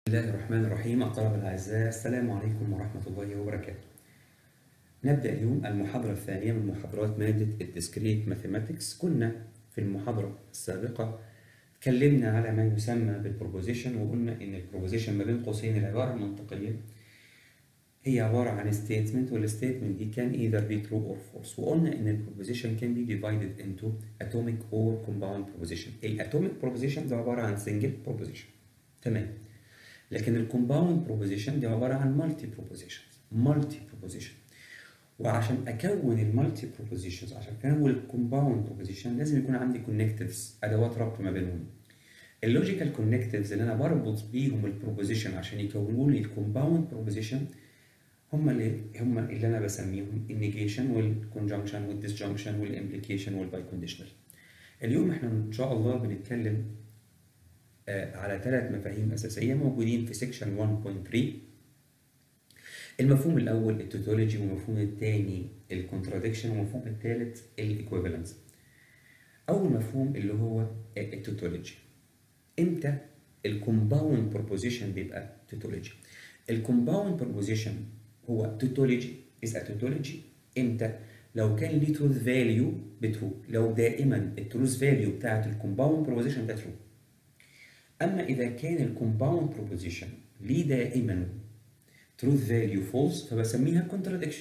بسم الله الرحمن الرحيم الطلبة الأعزاء السلام عليكم ورحمة الله وبركاته نبدأ اليوم المحاضرة الثانية من محاضرات مادة الديسكريت ماثيماتكس كنا في المحاضرة السابقة اتكلمنا على ما يسمى بالبروبوزيشن وقلنا إن البروبوزيشن ما بين قوسين العبارة المنطقية هي عبارة عن statement والstatement دي كان either be true or false وقلنا إن البروبوزيشن can be divided into atomic or compound proposition الاتوميك proposition ده عبارة عن single proposition تمام لكن الكومباوند بروبوزيشن دي عباره عن مالتي بروبوزيشنز مالتي بروبوزيشن وعشان اكون المالتي بروبوزيشنز عشان اكون الكومباوند بروبوزيشن لازم يكون عندي كونكتيفز ادوات ربط ما بينهم اللوجيكال كونكتيفز اللي انا بربط بيهم البروبوزيشن عشان يكونوا لي الكومباوند بروبوزيشن هم اللي هم اللي انا بسميهم النيجيشن والكونجنكشن والديسجنكشن والامبليكيشن والباي كونديشنال اليوم احنا ان شاء الله بنتكلم على ثلاث مفاهيم أساسية موجودين في سيكشن 1.3 المفهوم الأول التوتولوجي والمفهوم الثاني الكونتراديكشن والمفهوم الثالث الايكويفالنس أول مفهوم اللي هو التوتولوجي إمتى الكومباوند بروبوزيشن بيبقى توتولوجي الكومباوند بروبوزيشن هو توتولوجي از توتولوجي إمتى لو كان ليه تروث فاليو بترو لو دائما التروث فاليو بتاعت الكومباوند بروبوزيشن ده ترو اما اذا كان الكومباوند بروبوزيشن ليه دائما تروث فاليو فولس فبسميها كونتراديكشن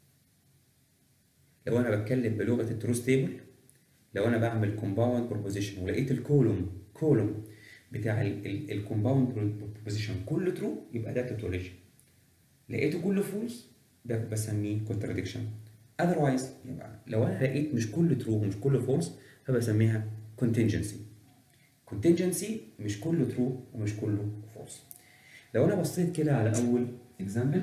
لو انا بتكلم بلغه التروث تيبل لو انا بعمل كومباوند بروبوزيشن ولقيت الكولوم كولوم بتاع الكومباوند بروبوزيشن كله ترو يبقى ده توتولوجي لقيته كله فولس ده بسميه كونتراديكشن اذروايز يبقى لو انا لقيت مش كله ترو ومش كله فولس فبسميها contingency contingency مش كله ترو ومش كله فولس لو انا بصيت كده على اول example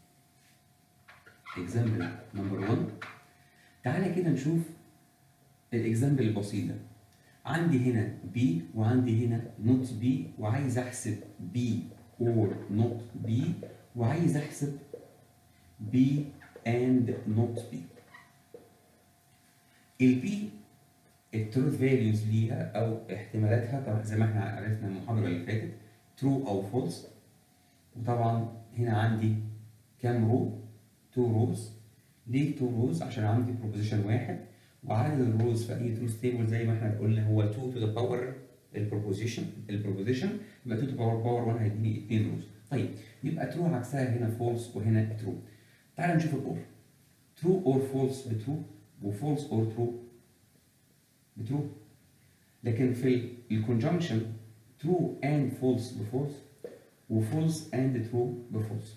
example نمبر 1 تعالى كده نشوف الاكزامبل البسيط ده عندي هنا B وعندي هنا not B وعايز احسب B or not B وعايز احسب B and not B ال B التروث فاليوز ليها او احتمالاتها طبعا زي ما احنا عرفنا المحاضره اللي فاتت ترو او فولس وطبعا هنا عندي كام رو؟ تو روز ليه تو روز؟ عشان عندي بروبوزيشن واحد وعدد الروز في اي تروث تيبل زي ما احنا قلنا هو 2 تو ذا باور البروبوزيشن البروبوزيشن يبقى 2 تو باور باور 1 هيديني 2 روز طيب يبقى ترو عكسها هنا فولس وهنا ترو تعال نشوف الاور ترو اور فولس بترو وفولس اور ترو بترو لكن في الكونجنكشن ترو اند فولس بفولس وفولس اند ترو بفولس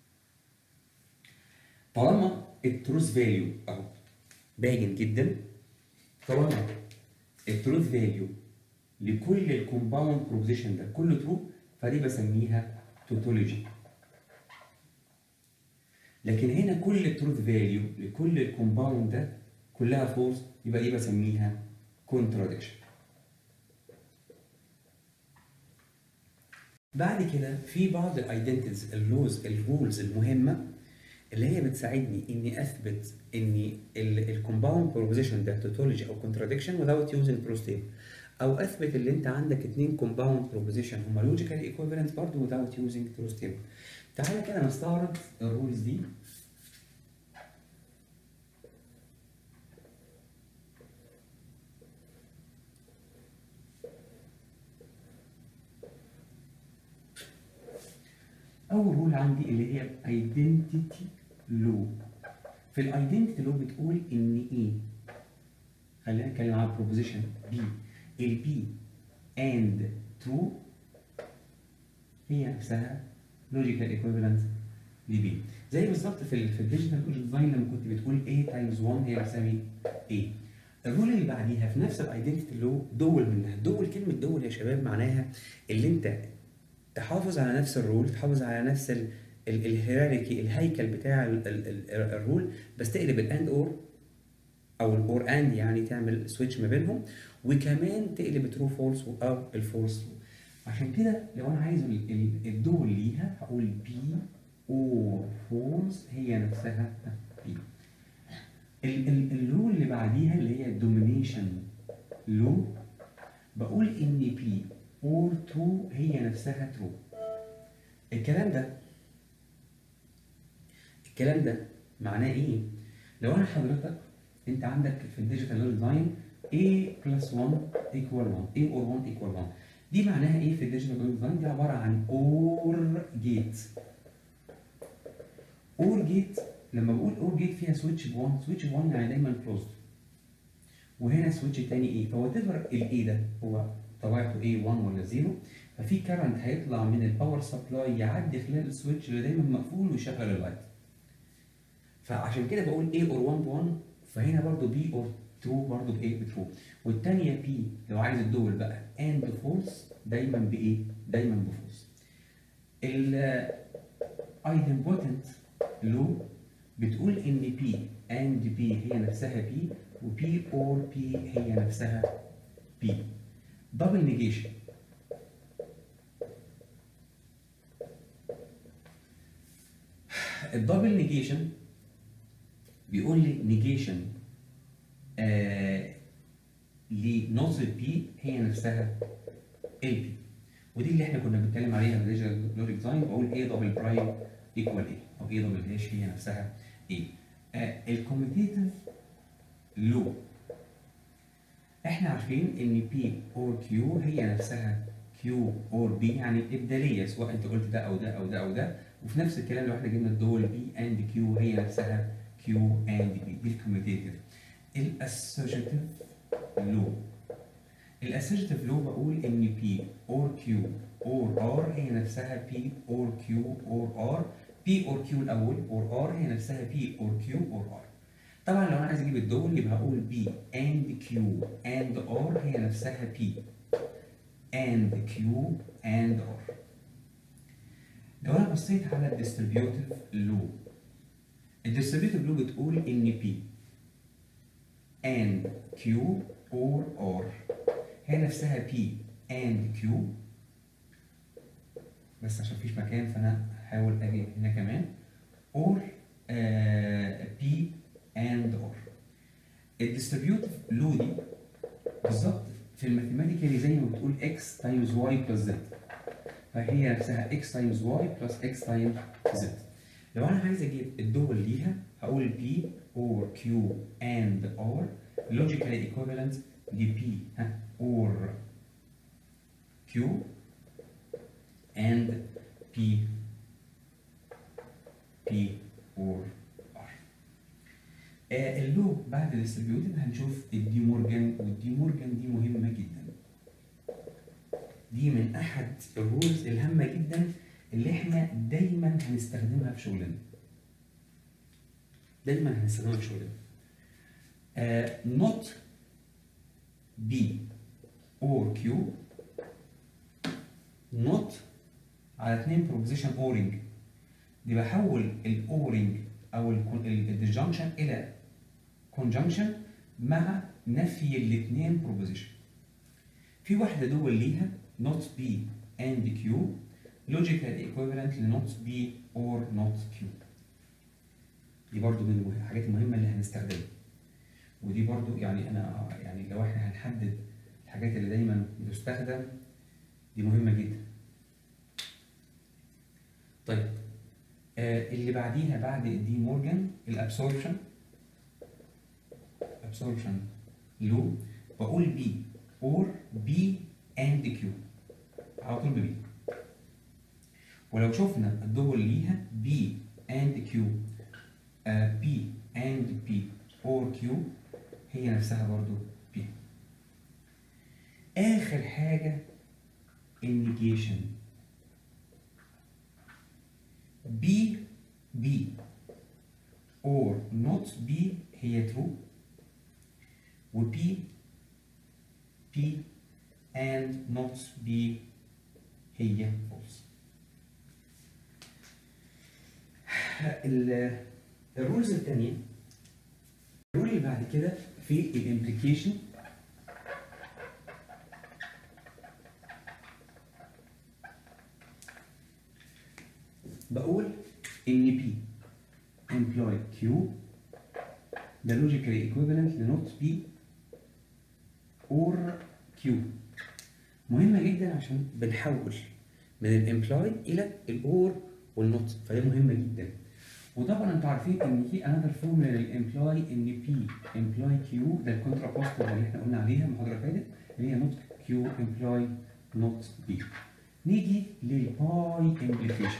طالما التروث فاليو اهو باين جدا طالما التروث فاليو لكل الكومباوند بروبوزيشن ده كله ترو فدي بسميها توتولوجي لكن هنا كل التروث فاليو لكل الكومباوند ده كلها فولس يبقى دي بسميها contradiction بعد كده في بعض الايدنتيز اللوز الرولز المهمه اللي هي بتساعدني اني اثبت ان الكومباوند بروبوزيشن ده توتولوجي او كونتراديكشن without using truth table او اثبت ان انت عندك اثنين كومباوند بروبوزيشن هما لوجيكالي ايكويفالنت برضه without using truth table تعالى كده نستعرض الرولز دي اول رول عندي اللي هي ايدنتيتي لو في الايدنتيتي لو بتقول ان ايه خلينا نتكلم على بروبوزيشن بي البي اند ترو هي نفسها لوجيكال ايكويفالنت لبي زي بالظبط في ال في الديجيتال ديزاين لما كنت بتقول A تايمز 1 هي بتساوي A الرول اللي بعديها في نفس الايدنتيتي لو دول منها دول كلمه دول يا شباب معناها اللي انت تحافظ على نفس الرول تحافظ على نفس الهيراركي الهيكل بتاع ال ال ال الرول بس تقلب الاند اور او الاور اند يعني تعمل سويتش ما بينهم وكمان تقلب ترو فولس او الفولس عشان كده لو انا عايز الدول ليها هقول بي اور فولس هي نفسها بي الرول اللي بعديها اللي هي الدومينيشن لو بقول ان بي اور ترو هي نفسها ترو الكلام ده الكلام ده معناه ايه؟ لو انا حضرتك انت عندك في الديجيتال ديزاين A plus 1 equal 1 A or 1 equal 1 دي معناها ايه في الديجيتال ديزاين؟ دي عباره عن اور جيت اور جيت لما بقول اور جيت فيها سويتش ب 1 سويتش ب 1 يعني دايما كلوزد وهنا سويتش تاني ايه فهو تفر الاي ده هو طبيعته ايه 1 ولا 0 ففي كارنت هيطلع من الباور سبلاي يعدي خلال السويتش اللي دايما مقفول ويشغل اللايت فعشان كده بقول A or 1 ب 1 فهنا برضو B or 2 برضو ب A ب 2 والثانيه P لو عايز الدول بقى and false دايما بإيه؟ دايما بفولس. ال idempotent لو بتقول ان P and P هي نفسها P و P or P هي نفسها P. double negation الدبل نيجيشن بيقول لي نيجيشن آه لنص البي هي نفسها البي ودي اللي احنا كنا بنتكلم عليها في الريجنال لوري ديزاين بقول ايه دبل برايم ايكوال ايه او ايه دبل داش هي نفسها ايه آه الكوميتيتيف لو احنا عارفين ان بي اور كيو هي نفسها كيو اور بي يعني ابداليه سواء انت قلت ده او ده او ده او ده وفي نفس الكلام لو احنا جبنا الدول بي اند كيو هي نفسها كيو اند بي دي الكوميتيتيف الاسوشيتيف لو الاسوشيتيف لو بقول ان بي اور كيو اور ار هي نفسها بي اور كيو اور ار بي اور كيو الاول اور ار هي نفسها بي اور كيو اور ار طبعا لو انا عايز اجيب الدول يبقى هقول بي اند كيو اند ار هي نفسها بي اند كيو اند ار لو انا بصيت على الديستريبيوتيف لو الديستريبيوتيف لو بتقول ان بي and Q or R هي نفسها P and Q بس عشان مفيش مكان فانا هحاول اجي هنا كمان or آه P and R الديستريبيوتيف لو دي بالظبط في الماثيماتيكالي زي ما بتقول x times y plus z فهي نفسها x times y plus x times z لو انا عايز اجيب الدول ليها هقول P or Q and R logically equivalent ل P ها or Q and P P or R آه اللو بعد الديستريبيوتيف هنشوف الدي مورجان والدي مورجان دي مهمه جدا دي من احد الرولز الهامه جدا اللي احنا دايما هنستخدمها في شغلنا دايما هنستخدمها في شغلنا uh, not B or Q not على اثنين proposition اوring دي بحول الاورنج او الديجنكشن الى conjunction مع نفي الاثنين proposition في واحده دول ليها not B and Q logical equivalent ل not B or not Q دي برضو من الحاجات المهمه اللي هنستخدمها ودي برضو يعني انا يعني لو احنا هنحدد الحاجات اللي دايما بتستخدم دي مهمه جدا طيب آه اللي بعديها بعد دي مورجان الابسوربشن absorption لو بقول بي اور بي اند كيو على طول ببي ولو شفنا الدول ليها بي اند كيو بي اند بي اور كيو هي نفسها برضو بي اخر حاجه النيجيشن بي بي اور نوت بي هي ترو وبي بي and not B هي false. الرولز الثانية الرول اللي بعد كده في الامبليكيشن بقول ان P employ Q ده logically equivalent ل not P or Q مهمة جدا عشان بنحول من الامبلاي الى الاور والنوت فدي مهمه جدا وطبعا انتوا عارفين ان في انذر فورمولا للامبلاي ان بي امبلاي كيو ده الكونترا بوستر اللي احنا قلنا عليها المحاضره اللي فاتت اللي هي نوت كيو امبلاي نوت بي نيجي للباي امبليكيشن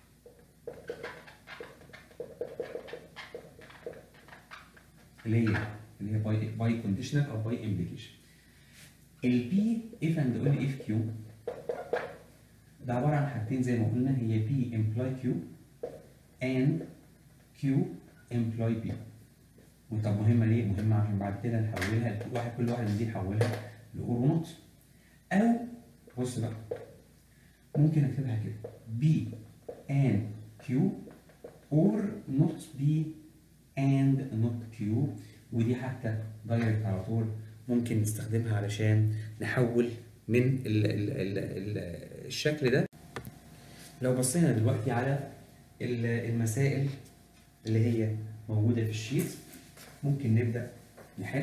اللي هي اللي هي باي باي كونديشنال او باي امبليكيشن البي اف اند اونلي اف كيو ده عباره عن حاجتين زي ما قلنا هي بي امبلاي كيو and Q imply P وطب مهمة ليه؟ مهمة عشان بعد كده نحولها لكل واحد كل واحد من دي نحولها لأور ونوت أو بص بقى ممكن أكتبها كده B and Q or not B and not Q ودي حتى دايركت على طول ممكن نستخدمها علشان نحول من ال ال ال ال الشكل ده لو بصينا دلوقتي على المسائل اللي هي موجودة في الشيت ممكن نبدأ نحل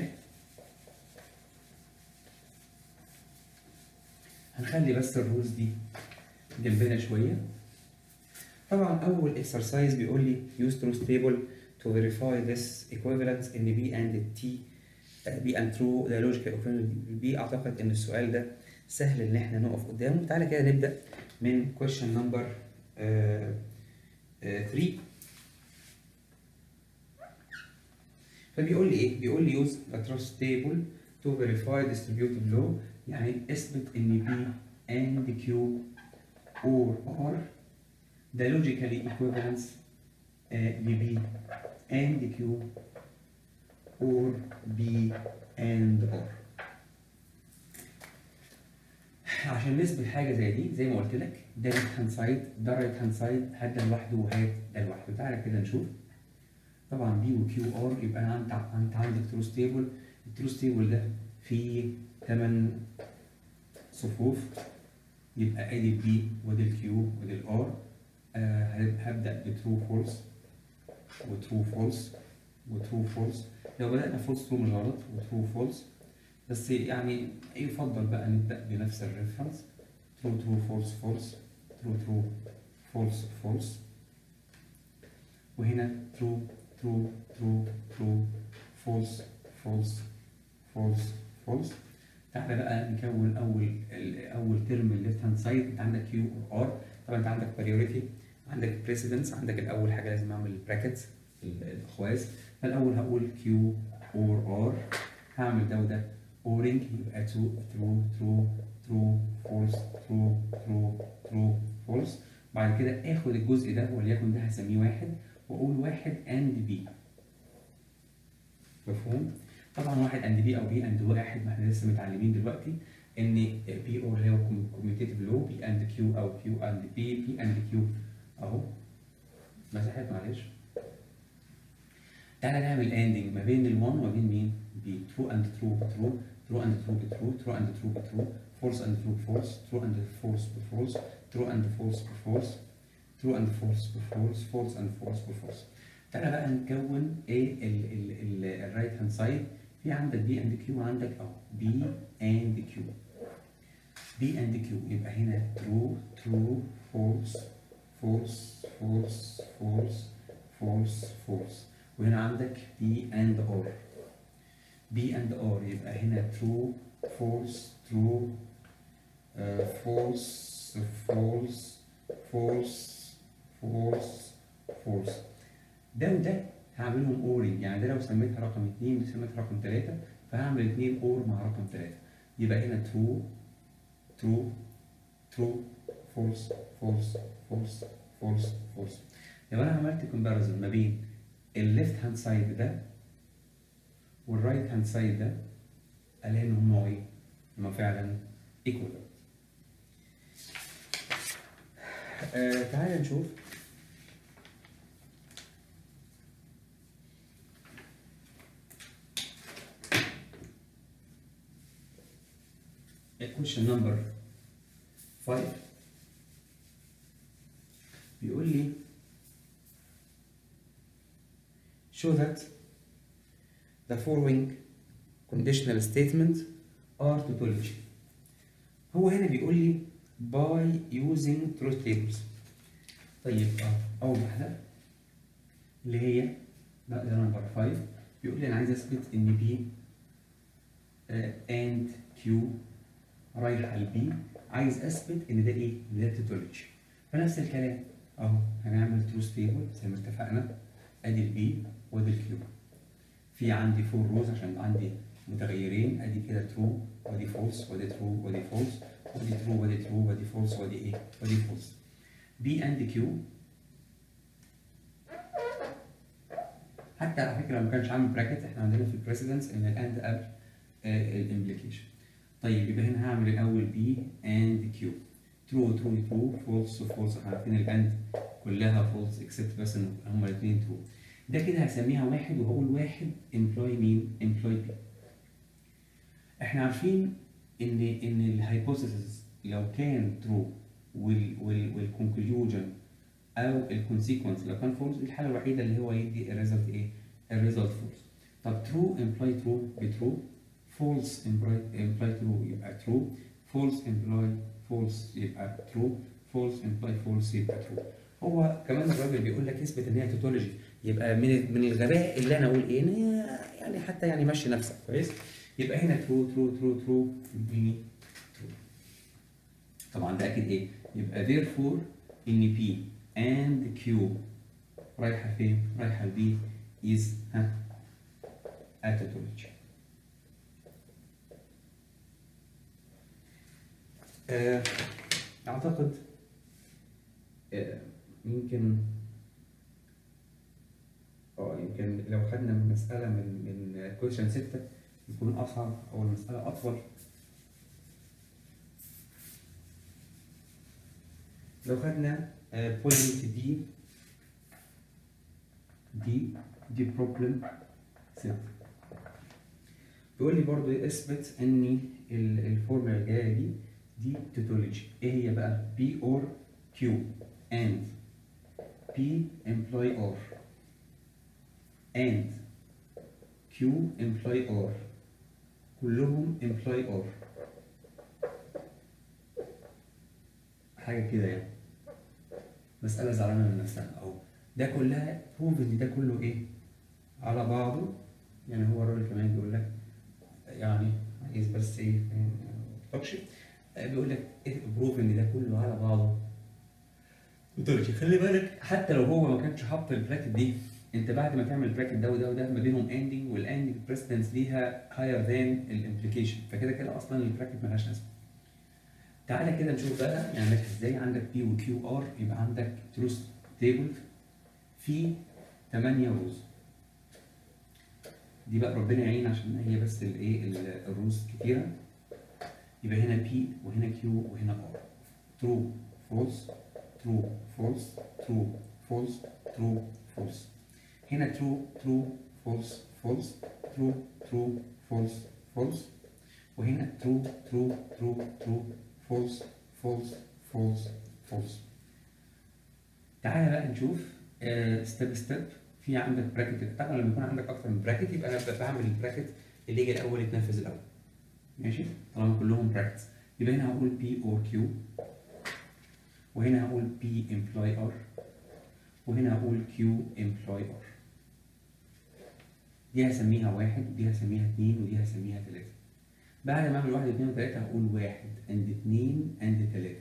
هنخلي بس الرولز دي جنبنا شوية طبعا أول exercise بيقول لي use truth table to verify this equivalence in B and T B and true the logical equivalent B أعتقد إن السؤال ده سهل إن إحنا نقف قدامه تعالى كده نبدأ من question number uh, 3 فبيقول لي ايه؟ بيقول لي use a trust table to verify distributive law يعني اثبت ان P and Q or R the logically equivalence ل B and Q or B and R عشان نثبت حاجه زي دي زي ما قلت لك ده ليفت هاند سايد ده رايت هاند سايد هات ده لوحده وهات ده لوحده تعالى كده نشوف طبعا بي وكيو ار يبقى انا انت انت عندك تروس تيبل التروس تيبل ده فيه 8 صفوف يبقى ادي البي وادي الكيو وادي الار آه هبدا بترو فولس وترو فولس وترو فولس لو بدانا فولس ترو مش غلط وترو فولس بس يعني يفضل بقى نبدا بنفس الريفرنس ترو ترو فولس فولس ترو ترو فولس فولس وهنا ترو ترو ترو ترو فولس فولس فولس فولس تعالى بقى نكون اول اول ترم الليفت هاند سايد انت عندك كيو اور ار طبعا انت عندك بريوريتي عندك بريسيدنس عندك الاول حاجه لازم اعمل براكتس الاخواز فالاول هقول كيو اور ار هعمل ده وده اورنج يبقى ترو ترو ترو ترو فولس ترو ترو ترو فولس بعد كده اخد الجزء ده وليكن ده هسميه واحد واقول واحد اند بي مفهوم؟ طبعا واحد اند بي او بي اند واحد ما احنا لسه متعلمين دلوقتي ان بي او اللي هو كوميوتيتيف لو بي اند كيو او كيو اند بي بي اند كيو اهو مسحت معلش تعالى نعمل اندنج ما بين ال1 وما بين مين؟ بي ترو اند ترو ترو true and true be true, true and true be true, false and true false, true and false be false, true and false be false, true and false be false, false and false be false. تعالى بقى نكون ايه الرايت هاند سايد في عندك بي اند كيو وعندك اهو بي اند كيو بي اند كيو يبقى هنا true true false false false false false false وهنا عندك بي اند اور B and R يبقى هنا true false true uh, false false false false false ده وده هعملهم اورنج يعني ده لو سميتها رقم 2 دي سميتها رقم 3 فهعمل 2 اور مع رقم 3 يبقى هنا true true true false false false false false لو انا عملت كومباريزون ما بين الليفت هاند سايد ده والرايت هاند سايد ده الاقي ان هم ايه؟ هم فعلا ايكوال آه تعالى نشوف question number 5 بيقول لي show that the following conditional statements are tautology هو هنا بيقول لي by using truth tables طيب اه اول واحده اللي هي لا ده نمبر 5 بيقول لي انا عايز اثبت ان بي اند كيو رايحه لبي عايز اثبت ان ده ايه؟ ان ده توتولوجي فنفس الكلام اهو هنعمل تروث تيبل زي ما اتفقنا ادي البي وادي الكيو في عندي فور روز عشان عندي متغيرين ادي كده ترو وادي فولس وادي ترو وادي فولس وادي ترو وادي ترو وادي فولس وادي ايه؟ وادي فولس بي اند كيو حتى على فكره لو ما كانش عامل براكت احنا عندنا في البريسيدنس ان الاند قبل الامبليكيشن طيب يبقى هنا هعمل الاول بي اند كيو ترو ترو ترو فولس فولس احنا عارفين الاند كلها فولس اكسبت بس ان هما الاثنين ترو ده كده هسميها واحد وهقول واحد امبلوي مين؟ امبلوي بي احنا عارفين ان ان الهايبوثيسز لو كان ترو والكونكلوجن او الكونسيكونس لو كان فولس دي الحاله الوحيده اللي هو يدي الريزلت ايه؟ الريزلت فولس طب ترو امبلاي ترو بترو فولس امبلاي ترو يبقى ترو فولس امبلاي فولس يبقى ترو فولس امبلاي فولس يبقى ترو هو كمان الراجل بيقول لك اثبت ان هي توتولوجي يبقى من من الغباء اللي انا اقول ايه إن هي يعني حتى يعني مشي نفسك كويس يبقى هنا ترو ترو ترو ترو يديني ترو طبعا ده اكيد ايه يبقى therefore ان بي and Q رايحة فين؟ رايحة لبي is ها a tautology. آه، أعتقد آه، يمكن اه يمكن لو خدنا مسألة من من كويشن ستة يكون أصعب أو المسألة أطول لو خدنا بوينت دي دي دي بروبلم ست بيقول لي برضو إيه اثبت ان ال- الفورمولا الجايه دي دي توتولوجي ايه هي بقى بي اور كيو and بي employ or and Q employ or كلهم employ or حاجه كده يعني مسألة زعلانة من نفسها أهو ده كلها بروف إن ده كله إيه؟ على بعضه يعني هو الراجل كمان بيقول لك يعني عايز بس إيه ما تطقش بيقول لك إيه بروف إن ده كله على بعضه وترجي خلي بالك حتى لو هو ما كانش حاطط البراكت دي انت بعد ما تعمل البراكت ده وده وده ما بينهم اندنج والاندنج بريسيدنس ليها هاير ذان الامبليكيشن فكده كده اصلا البراكت ملهاش لازمه تعالى كده نشوف بقى نعملها ازاي عندك بي وكيو ار يبقى عندك تروس تيبل في 8 روز دي بقى ربنا يعين عشان هي بس الايه ال- الروز كتيره يبقى هنا بي وهنا كيو وهنا ار ترو فولس ترو فولس ترو فولس ترو فولس هنا ترو ترو فولس فولس ترو ترو فولس فولس وهنا ترو ترو ترو ترو فولس فولس فولس فولس تعالى بقى نشوف ستيب ستيب في عندك براكت طبعا لما يكون عندك اكتر من براكت يبقى انا بعمل البراكت اللي يجي الاول يتنفذ الاول ماشي طالما كلهم براكتس يبقى هنا هقول بي اور كيو وهنا هقول بي امبلوي ار وهنا هقول كيو امبلوي ار دي هسميها واحد ودي هسميها اتنين ودي هسميها تلاته بعد ما اعمل واحد اتنين وتلاته هقول واحد اند اتنين اند تلاته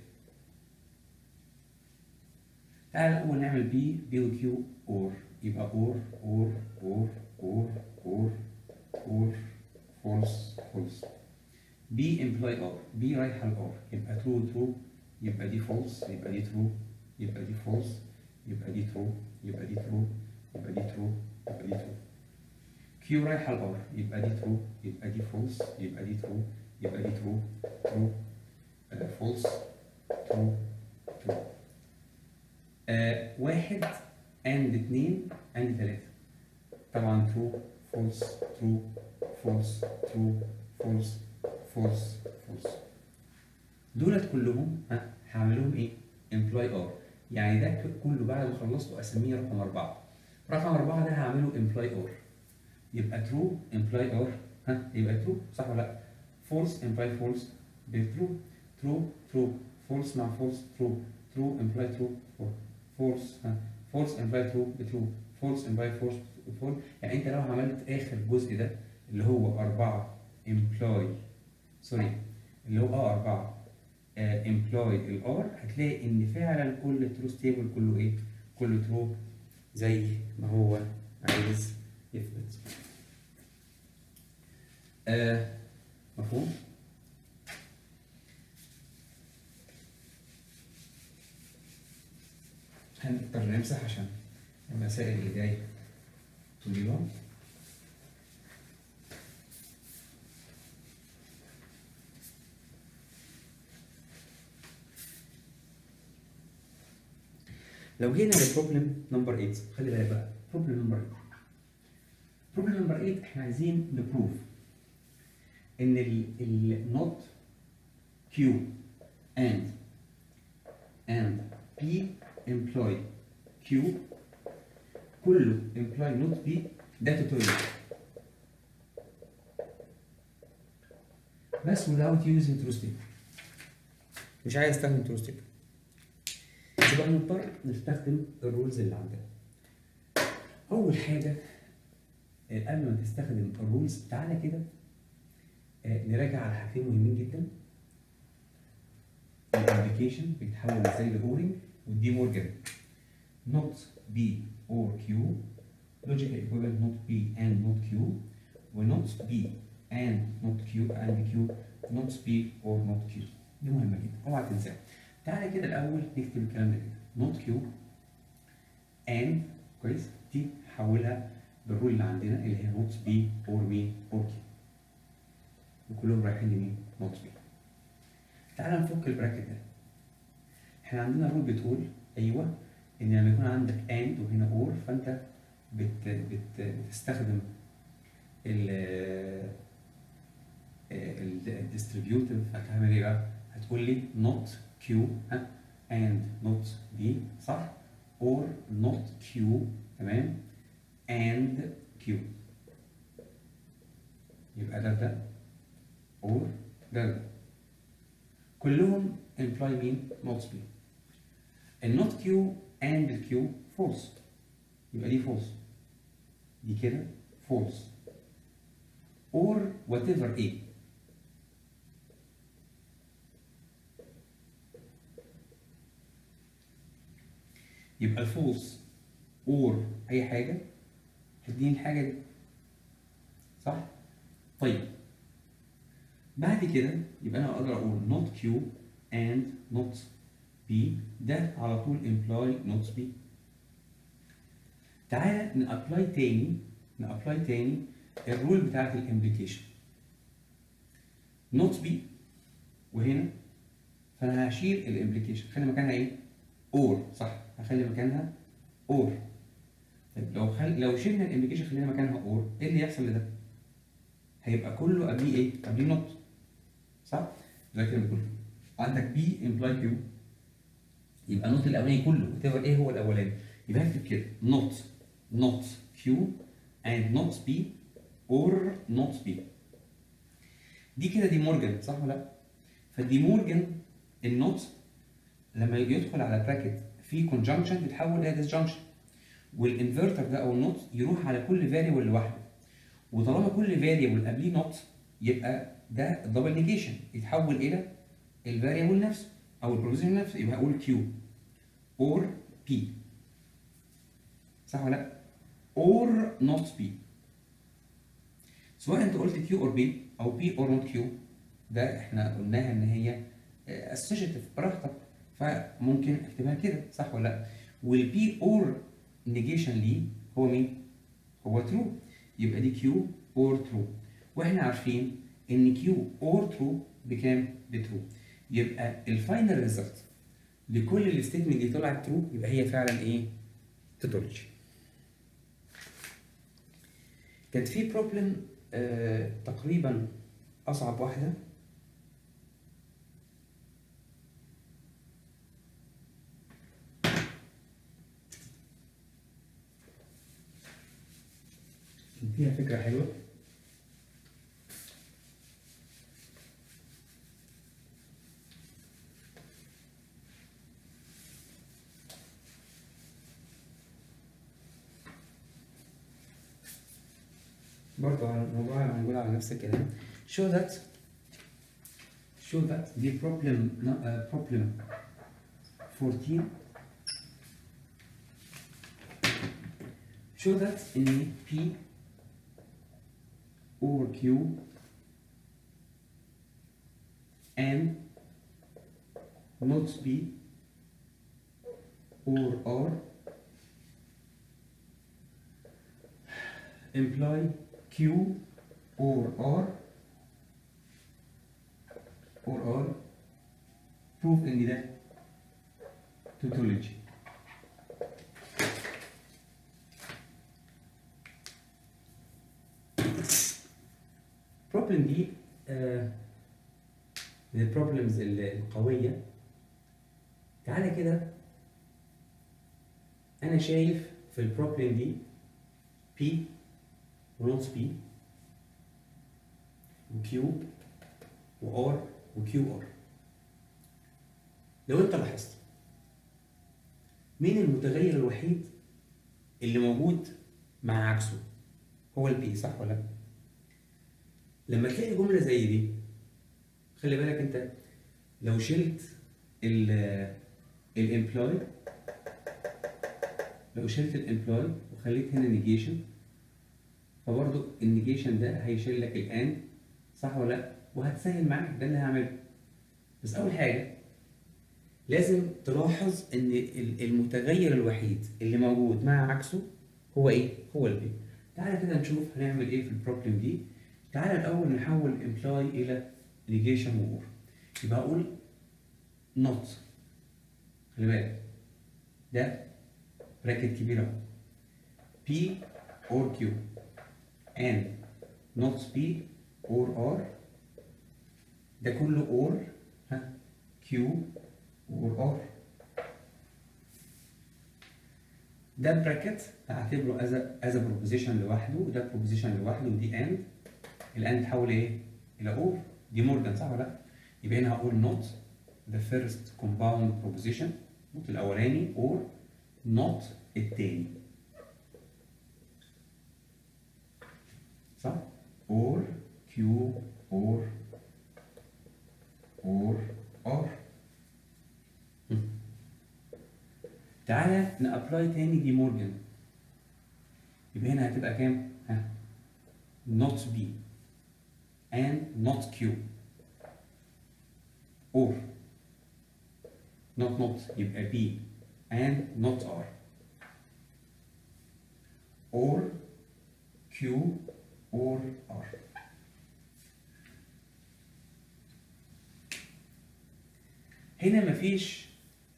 تعالى الاول نعمل بي بي وكيو اور يبقى اور اور اور اور اور اور فولس فولس بي امبلاي ار بي رايحه لار يبقى ترو ترو يبقى دي فولس يبقى دي ترو يبقى دي فولس يبقى دي ترو يبقى دي ترو يبقى دي ترو يبقى دي ترو كيو رايحه لار يبقى دي ترو يبقى دي فولس يبقى دي ترو يبقى دي ترو ترو فولس ترو ترو آه واحد اند اتنين اند تلاته طبعا ترو فولس ترو فولس ترو فولس فولس فولس دولت كلهم ها هعملهم ايه؟ امبلوي ار يعني ده كله بعد ما خلصته اسميه رقم اربعه رقم اربعه ده هعمله امبلوي ار يبقى ترو امبلوي ار ها يبقى ترو صح ولا لا؟ فولس امبلوي فولس بترو ترو ترو فولس مع فولس ترو ترو امبلاي ترو فولس فولس امبلاي ترو بترو فولس امبلاي فولس فول يعني انت لو عملت اخر جزء ده اللي هو 4 امبلاي سوري اللي هو اه 4 امبلاي الار هتلاقي ان فعلا كل ترو ستيبل كله ايه؟ كله ترو زي ما هو عايز يثبت. آه مفهوم؟ هنضطر نمسح عشان المسائل اللي جايه طويله لو جينا لبروبلم نمبر 8 خلي بالك بقى بروبلم نمبر 8 بروبلم نمبر 8 احنا عايزين نبروف ان النوت Q and and P employ Q كله employ not P ده توتوريال بس without using true step مش عايز استخدم true step يبقى نضطر نستخدم الرولز اللي عندنا اول حاجه آه، قبل ما تستخدم الرولز تعالى كده آه، نراجع على حاجتين مهمين جدا الابلكيشن بيتحول ازاي لاورنج والدي مورجان نوت بي اور كيو لوجيكال ايكويفالنت نوت بي اند نوت كيو ونوت بي اند نوت كيو اند كيو نوت بي اور نوت كيو دي مهمه جدا اوعى تنساها تعالى كده الاول نكتب الكلام ده كده نوت كيو ان كويس دي حولها بالرول اللي عندنا اللي هي نوت بي اور بي اور كيو وكلهم رايحين لمين؟ نوت بي تعالى نفك البراكت ده احنا عندنا رول بتقول ايوه ان لما يكون عندك اند وهنا اور فانت بت بت بتستخدم ال الديستريبيوتيف هتعمل ايه بقى؟ هتقول لي not Q ها and not B صح؟ or not Q تمام and Q يبقى ده ده or ده ده كلهم imply مين؟ not B ال not Q and ال Q false يبقى دي false دي كده false or whatever A يبقى الفولس اور اي حاجه هتديني الحاجه دي صح طيب بعد كده يبقى انا اقدر اقول not q and not b ده على طول imply not b تعالى نابلاي تاني نابلاي تاني الرول بتاعت الامبليكيشن not b وهنا فانا هشيل الامبليكيشن خلي مكانها ايه اور صح هخلي مكانها اور طيب لو خل... لو شلنا الامبليكيشن خلينا مكانها اور ايه اللي يحصل لده؟ هيبقى كله قبليه ايه؟ قبليه نوت صح؟ زي كده بتقول عندك بي امبلاي كيو يبقى النوت الاولاني كله وات ايه هو الاولاني يبقى هكتب كده نوت نوت كيو and not B or not B دي كده دي مورجان صح ولا لا؟ فدي مورجان النوت لما يدخل على براكت في كونجنكشن تتحول الى ديسجنكشن والانفرتر ده او النوت يروح على كل فاريبل لوحده وطالما كل فاريبل قبليه نوت يبقى ده الدبل نيجيشن يتحول الى الفاريبل نفسه او البروفيزيون نفسه يبقى هقول كيو اور بي صح ولا لا؟ اور نوت بي سواء انت قلت كيو اور بي او بي اور نوت كيو ده احنا قلناها ان هي اسوشيتيف براحتك فممكن اكتبها كده صح ولا لا؟ والبي اور نيجيشن ليه هو مين؟ هو ترو يبقى دي كيو اور ترو واحنا عارفين ان كيو اور ترو بكام؟ بترو يبقى الفاينل ريزلت لكل الستيتمنت دي طلعت ترو يبقى هي فعلا ايه؟ توتولوجي كانت في بروبلم آه تقريبا اصعب واحده فيها فكره حلوه برضه على الموضوع هنقول على نفس الكلام show that show that the problem no- uh, problem 14 show that in P or Q and not B or R imply Q or R or R prove ان ده tautology problem دي آه، من البروبلمز القوية تعالى كده أنا شايف في البروبلم دي P ونوتس P وQ وR وQR لو أنت لاحظت مين المتغير الوحيد اللي موجود مع عكسه هو البي صح ولا لا؟ لما تلاقي جملة زي دي خلي بالك انت لو شلت ال الامبلوي لو شلت الامبلوي وخليت هنا نيجيشن فبرضه النيجيشن ده هيشيل لك الان صح ولا لا؟ وهتسهل معاك ده اللي هعمله بس اول حاجه لازم تلاحظ ان ال- المتغير الوحيد اللي موجود مع عكسه هو ايه؟ هو البي تعالى كده نشوف هنعمل ايه في البروبلم دي تعالى الاول نحول imply الى negation و or يبقى اقول not خلي بالك ده براكت كبير اهو P or Q and not P or R ده كله or ها Q or R ده براكت هعتبره as a, as a proposition لوحده وده proposition لوحده ودي and الان تحول ايه؟ الى اور دي مورجان صح ولا لا؟ يبقى هنا هقول not the first compound proposition not الاولاني or not التاني صح؟ or q or or or هم. تعالى نابلاي تاني دي مورجان يبقى هنا هتبقى كام؟ ها not B and not Q or not not يبقى B and not R or Q or R هنا مفيش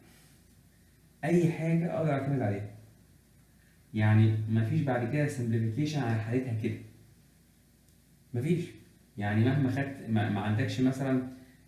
أي حاجة أقدر أعتمد عليها يعني مفيش بعد كده simplification على حالتها كده مفيش يعني مهما خدت ما, ما عندكش مثلا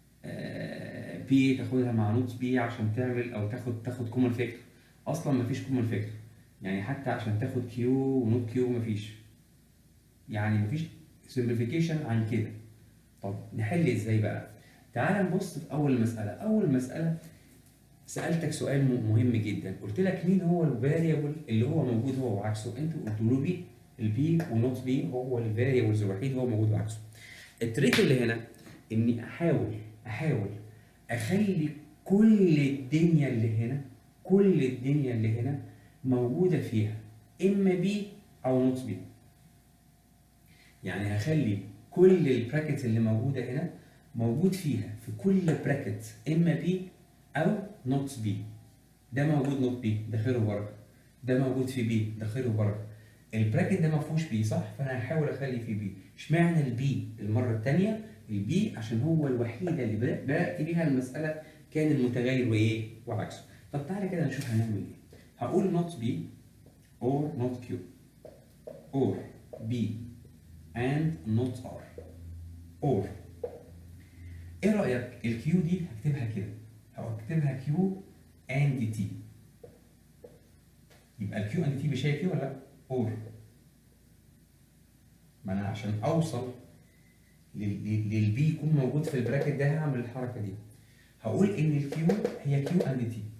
بي تاخدها مع نوتس بي عشان تعمل او تاخد تاخد كومن فيكتور اصلا مفيش كومن فيكتور يعني حتى عشان تاخد كيو ونوت كيو مفيش يعني مفيش سمبليفيكيشن عن كده طب نحل ازاي بقى تعال نبص في اول مساله اول مساله سالتك سؤال م- مهم جدا قلت لك مين هو الفاريبل اللي هو موجود هو وعكسه انت قلت له بي البي ونوت بي هو الفاريبلز الوحيد هو موجود وعكسه التريك اللي هنا اني احاول احاول اخلي كل الدنيا اللي هنا كل الدنيا اللي هنا موجوده فيها اما بي او نوت بي يعني هخلي كل البراكتس اللي موجوده هنا موجود فيها في كل براكت اما بي او نوت بي ده موجود نوت بي ده خير وبركه ده موجود في بي ده خير وبركه البراكت ده ما فيهوش بي صح فانا هحاول اخلي فيه بي اشمعنى البي المره الثانيه البي عشان هو الوحيده اللي بدأ- بدات بيها المساله كان المتغير وايه وعكسه طب تعالى كده نشوف هنعمل ايه هقول not b or not q or b and not r or ايه رايك الكيو دي هكتبها كده او هكتبها كيو اند تي يبقى الكيو اند تي بشيء كيو ولا لا اور ما انا عشان اوصل لل- لل- للبي يكون موجود في البراكت ده هعمل الحركه دي هقول ان الكيو هي كيو اند تي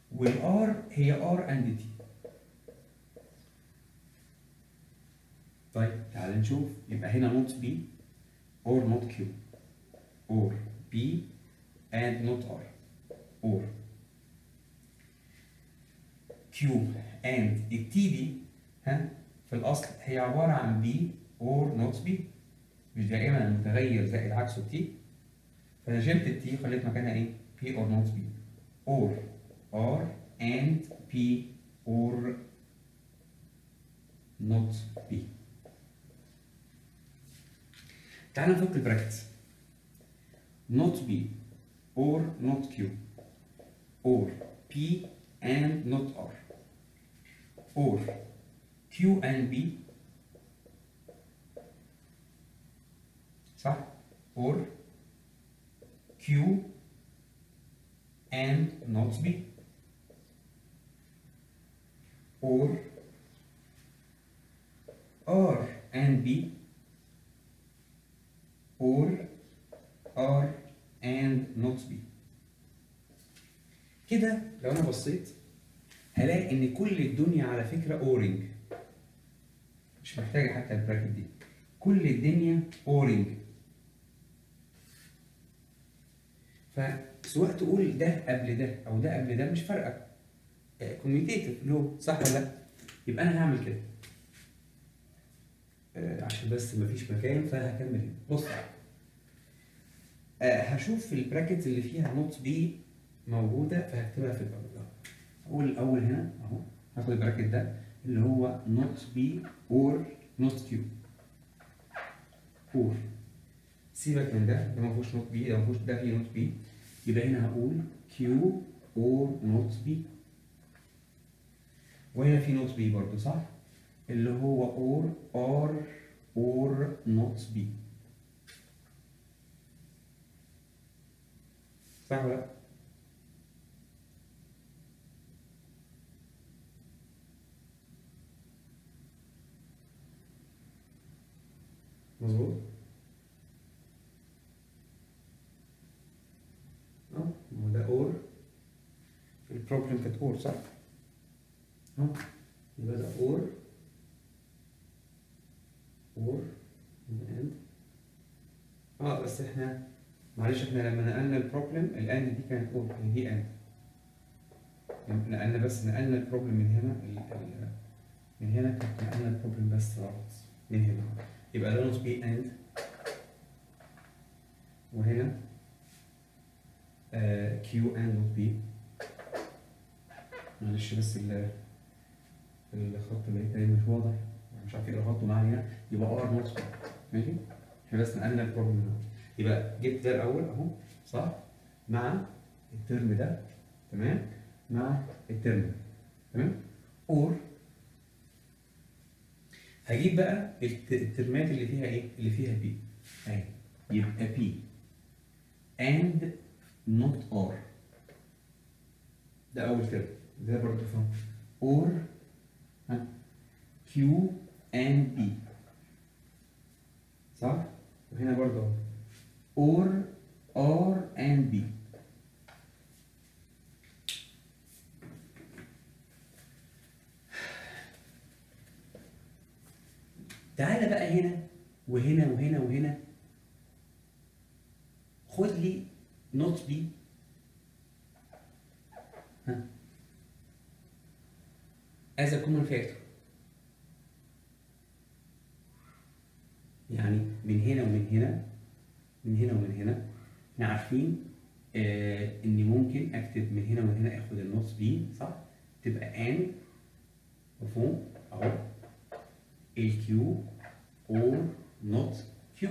والار هي ار اند تي طيب تعال نشوف يبقى هنا not B or not Q or B and not R or Q and التي دي ها في الأصل هي عبارة عن B or not B مش دائما المتغير زائد عكسه تي فأنا شلت التي وخليت مكانها إيه؟ P or not B or R and P or not B تعال نفك البراكتس not B or not Q or P and not R or Q and B صح or Q and not B or R and B or R and not B كده لو انا بصيت هلاقي ان كل الدنيا على فكره اورنج مش محتاجه حتى البراكت دي كل الدنيا اورنج فسواء تقول ده قبل ده او ده قبل ده مش فارقه كوميتيتيف لو صح ولا لا يبقى انا هعمل كده آه، عشان بس مفيش مكان فهكمل هنا بص آه، هشوف في البراكت اللي فيها نوت بي موجوده فهكتبها في الاول أهو. اقول الاول هنا اهو هاخد البراكت ده اللي هو نوت بي اور نوت كيو اور سيبك من ده ده ما فيهوش نوت بي ده ما فيهوش ده فيه نوت بي يبقى هنا هقول كيو اور نوت بي وهنا في نوت بي برضه صح؟ اللي هو اور ار اور نوت بي صح ولا لا؟ مظبوط؟ اه ما هو ده اور في البروبلم كانت اور صح؟ اه يبقى ده اور اور اند اه بس احنا معلش احنا لما نقلنا البروبلم الاند دي كانت اور هي دي اند نقلنا بس نقلنا البروبلم من هنا ال- ال- من هنا كانت نقلنا البروبلم بس غلط من هنا يبقى ده نوت بي اند وهنا كيو اند نوت بي معلش بس ال- الخط اللي تاني مش واضح مش عارف يقرا خطه معايا هنا يبقى ار نوت بي ماشي احنا بس نقلنا البروبلم هنا يبقى جبت ده الاول اهو صح مع الترم ده تمام مع الترم ده تمام اور هجيب بقى الت- الترمات اللي فيها ايه اللي فيها بي اهي يبقى بي and not or ده اول ترم ده برضه فاهم or ها Q and B صح وهنا برضه or R and B تعالى بقى هنا وهنا وهنا وهنا خد لي نوت بي ها as a common factor يعني من هنا ومن هنا من هنا ومن هنا احنا عارفين آه ان ممكن اكتب من هنا ومن هنا اخد النوت بي صح تبقى ان مفهوم اهو الكيو اور نوت كيو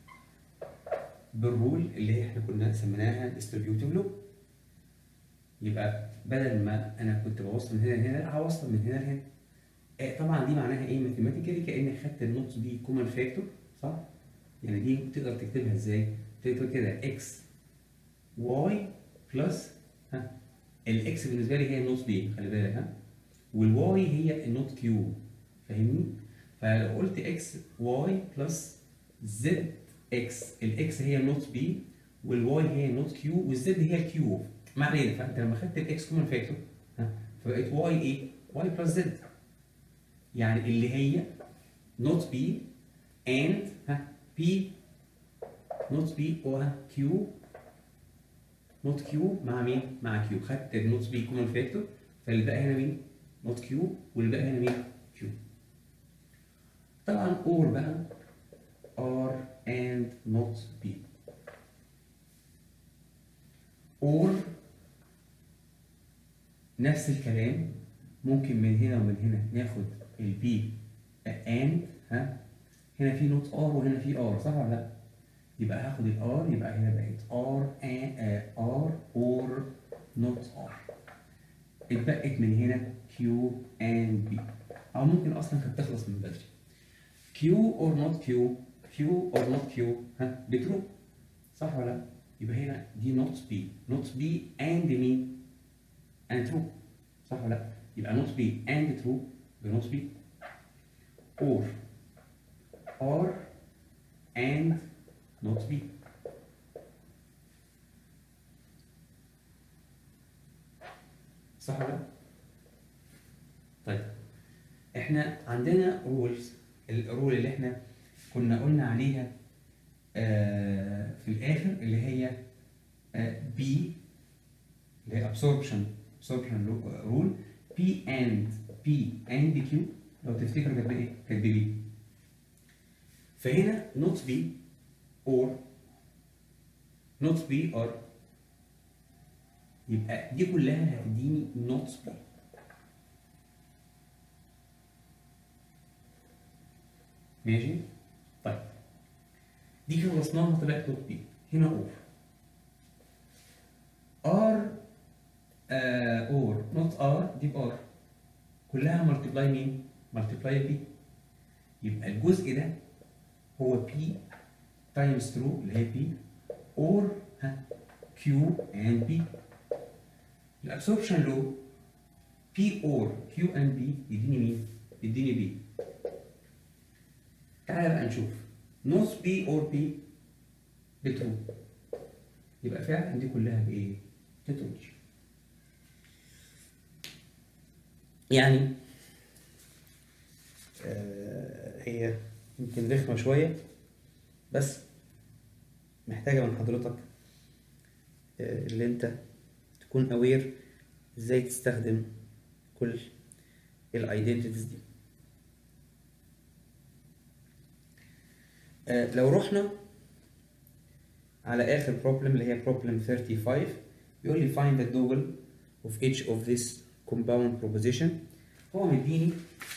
بالرول اللي احنا كنا سميناها ديستريبيوتيف لوب يبقى بدل ما انا كنت بوصل من هنا لهنا لا هوصل من هنا لهنا آه، طبعا دي معناها ايه ماثيماتيكالي كانك خدت النوتس دي كومن فاكتور صح يعني دي تقدر تكتبها ازاي تقدر كده اكس واي بلس ها الاكس بالنسبه لي هي النوت دي خلي بالك ها والواي هي النوت كيو فاهمني فلو قلت اكس واي بلس زد اكس الاكس هي النوت بي والواي هي النوت كيو والزد هي الكيو ما علينا فانت لما خدت الاكس كومن فاكتور ها فبقت واي ايه؟ واي بلس زد يعني اللي هي not B and ها P not B و Q not Q مع مين؟ مع Q خدت not B كومن فاكتور فاللي بقى هنا مين؟ not Q واللي بقى هنا مين؟ Q طبعا or بقى R and not B or نفس الكلام ممكن من هنا ومن هنا ناخد البي and ها هنا في نوت ار وهنا في ار صح ولا لا؟ يبقى هاخد الار يبقى هنا بقت ار ار اور نوت ار اتبقت من هنا كيو اند بي او ممكن اصلا كانت تخلص من بدري كيو اور نوت كيو كيو اور نوت كيو ها بترو صح ولا لا؟ يبقى هنا دي نوت بي نوت بي اند مين؟ اند ترو صح ولا لا؟ يبقى نوت بي اند ترو بنوت بي اور or and not be صح ولا لا؟ طيب احنا عندنا رولز الرول اللي احنا كنا قلنا عليها آه في الاخر اللي هي آه B اللي هي absorption absorption rule P and P and Q لو تفتكروا كانت ايه؟ كانت بي فهنا not be or not be or يبقى دي كلها هتديني not be ماشي طيب دي خلصناها طلعت not be هنا or r uh, or not r دي r كلها multiply مين؟ multiply b يبقى الجزء ده هو P times true اللي هي P or ها Q and B الابسوربشن لو P or Q and B يديني مين؟ يديني B تعالى بقى نشوف نص B or P بترو يبقى فعلا دي كلها بإيه؟ تتروج يعني آه هي يمكن رخمة شوية بس محتاجة من حضرتك اللي انت تكون اوير ازاي تستخدم كل الايدنتيتيز دي لو رحنا على اخر بروبلم اللي هي بروبلم 35 بيقول لي find the dual of each of this compound proposition هو مديني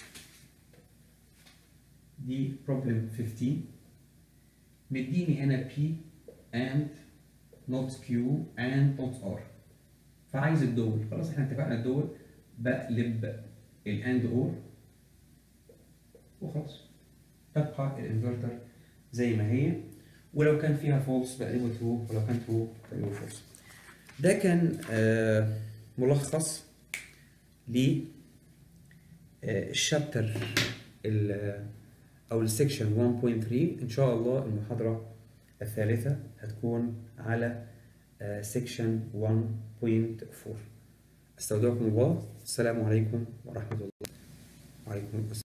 دي بروبلم 15 مديني هنا P and not Q and not R فعايز الدول خلاص احنا اتفقنا الدول بقلب الاند اور وخلاص تبقى الانفرتر زي ما هي ولو كان فيها فولس بقلبه ترو ولو كان ترو بقلبه فولس ده كان آه ملخص ل الشابتر او السكشن 1.3 ان شاء الله المحاضره الثالثه هتكون على سكشن 1.4 استودعكم الله السلام عليكم ورحمه الله وعليكم السلام